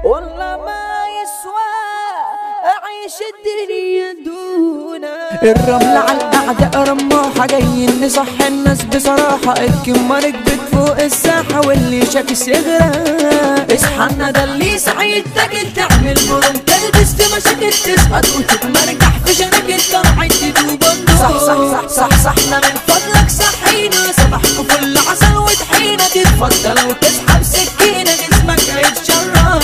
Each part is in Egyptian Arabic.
والله ما يسوى أعيش الدنيا دونك الرمل على القعدة رماحة جايين نصح الناس بصراحة الكمة ركبت فوق الساحة واللي شاكس يغرق اصحى ده اللي سعيد تاكل تعمل مرم تلبس في مشاكل تسقط وتتمرجح في شناكل طلعت تدوب صح صح صح صح صحنا من فضلك صحينا صباحكم فل عسل وطحينة تتفضل وتسحب سكينة جسمك هيتشرق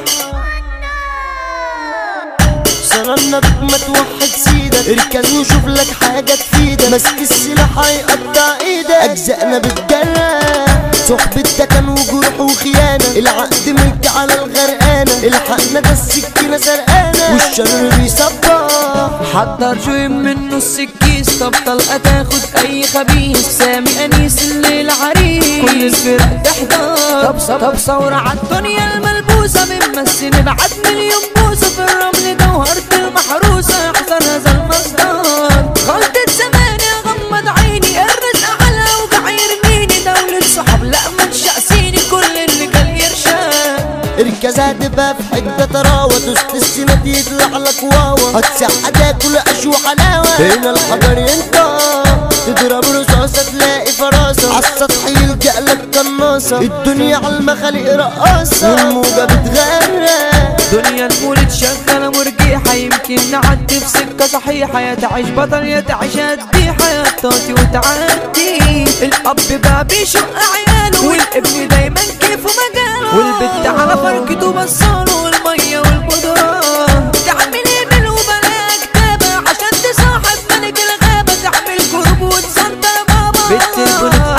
صرنا بك ما توحد سيدك اركز وشوف لك حاجة تفيدك مسك السلاح هيقطع ايدك اجزائنا بتجرح صحبة ده كان وجروح وخيانة العقد ملك على الغرقانة الحقنا ده السكينة سرقانة والشر بيصبح حضر شوي منه السكيس طب طلقة تاخد اي خبيث سامي انيس الليل عريس كل الفرق تحضر طب طب ثورة عالدنيا الملبوسة بنمثل بعد مليون بوسة في الرمل جوهرة المحروسة احذر هذا المصدر غلطة زمان يا غمض عيني الرزق على وجع يرميني دولة صحاب لا ما تشقسيني كل اللي كان يرشاد اركز هتبقى في حتة تراوة دوست السنة يطلع لك واوا هتسع تاكل عيش وحلاوة هنا الحجر ينطق تضرب رصاصة تلاقي فراسة عالسطح يلجأ لك قناصة الدنيا عالمخالق رقاصة والموجة بتغرق دنيا المولد شغالة مرجيحة يمكن نعدي في سكة صحيحة يا تعيش بطل يا تعيش هديحة يا طاطي وتعدي الأب بقى بيشق عياله والابن دايما كيفه مجاله والبنت على فركته بصاله والمية والبودرة تعمل ايميل وبلا كتابة عشان تصاحب ملك الغابة تعمل كرب وتصدر بابا بالتليفون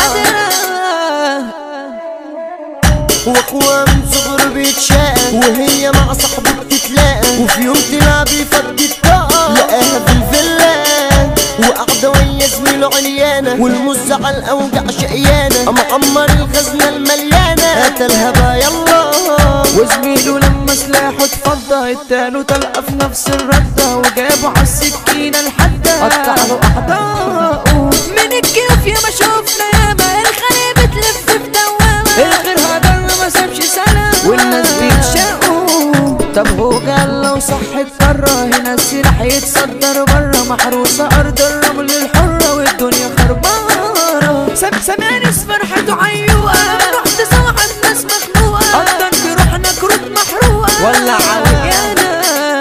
واخوها من صغر بيتشاقى وهي مع صاحبه بتتلاقى وفي يوم تلعب يفضي الطاقة لقاها في الفيلا وقاعدة ويا زميله عريانة والمز على الأوجع شقيانة أما عمر الخزنة المليانة قتلها بقى يلا وزميله لما سلاحه اتفضى اداله طلقه في نفس الردة وجابه عالسكينة الحادة قطع له أعضاءه من الكيف يا ما شفنا ياما الخلية بتلف في دوامة الغير هجر ما سابش سنة والناس بيتشاقوا طب هو قال لو صح اتفرى هنا السلاح يتصدر برا محروسة أرض الرمل الحرة والدنيا خربانة سب سمانس فرحته عيوقة رحت صاحب ناس مخنوقة قدر روحنا كروت محروقة ولا عويانة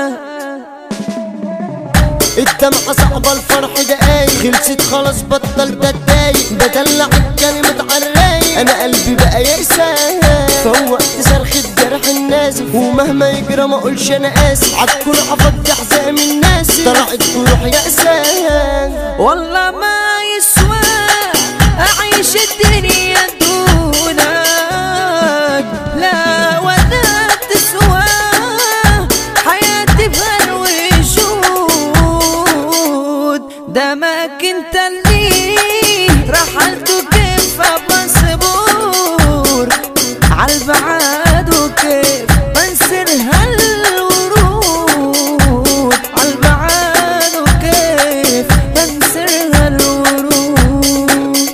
الدمعة صعبة الفرح دقايق خلصت خلاص بطل تتضايق بدلع الكلمة عالرايق انا قلبي بقى يأسى فوقت صرخة جرح النازف ومهما يجرى ما اقولش انا اسف عالكل حفظت حزام الناس طلعت جروح يأسى والله ما يسوى أعيش الدنيا دونك لا ولا تسوى حياتي بهالوجود دمك انت اللي رحلت كيف بصبور عالبعاد وكيف بنسر هالورود عالبعاد وكيف بنسر هالورود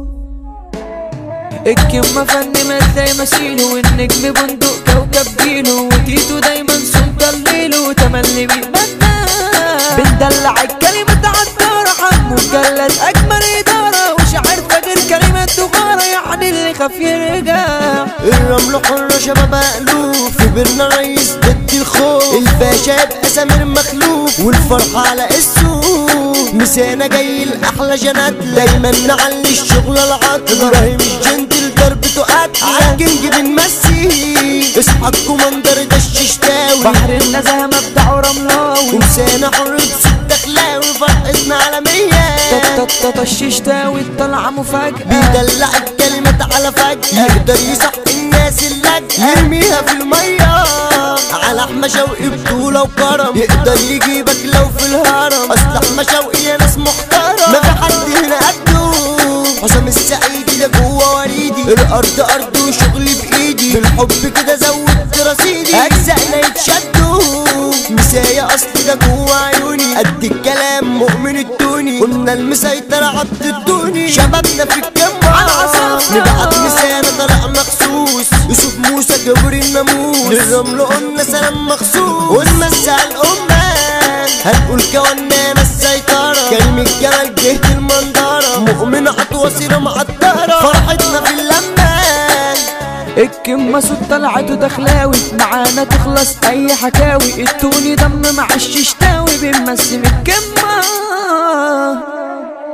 الكلمة فن ما تلاقي مثيله والنجم بندق كوكب جيله وتيتو دايما سلطة الليل وتملي بيبدأ بندلع الكلمة عالدارة حمو مجلد أجمل إدارة وشعر فجر كلمة دغارة يعني اللي خاف يرجع الرمل حرة شباب ألوف كبرنا رئيس ضد الخوف الباشا يبقى سمير مخلوف والفرحة على السوق مسانا جاي الأحلى جنات دايما نعلي الشغل العطل إبراهيم الجندل ضربته قتل عالكينج بنمسي اصحى الكوماندر ده الششتاوي بحر النزهة مبدعه رملاوي ومسانا حر بصوت دخلاوي فرقتنا عالمية طشش تاوي الطلعة مفاجأة بيدلع الكلمات على فجأة يقدر يصح الناس اللجأة يرميها في المية على احمى شوقي بطولة وكرم يقدر يجيبك لو في الهرم اصل احمى شوقي يا ناس محترم ما في حد هنا قده حسام السعيدي ده جوه وريدي الارض ارض وشغلي بايدي بالحب كده زودت رصيدي اجزائنا يتشدوا مسايا اصل ده جوه عيوني قد الكلام مؤمن التوني قلنا المسيطر عبد الدوني شبابنا في الجمعة على عصافنا. نبعت مسانا طلع مخصوص يوسف موسى دبر الناموس للرمل قلنا سلام مخصوص ونمسي على الأمة هنقول كوننا السيطرة كلمة جمال جهة المنظرة مؤمن عطوة معطرة فرحتنا في اللمة الكمة صوت طلعته دخلاوي معانا تخلص اي حكاوي التوني دم مع الششتاوي بنمسم الكمة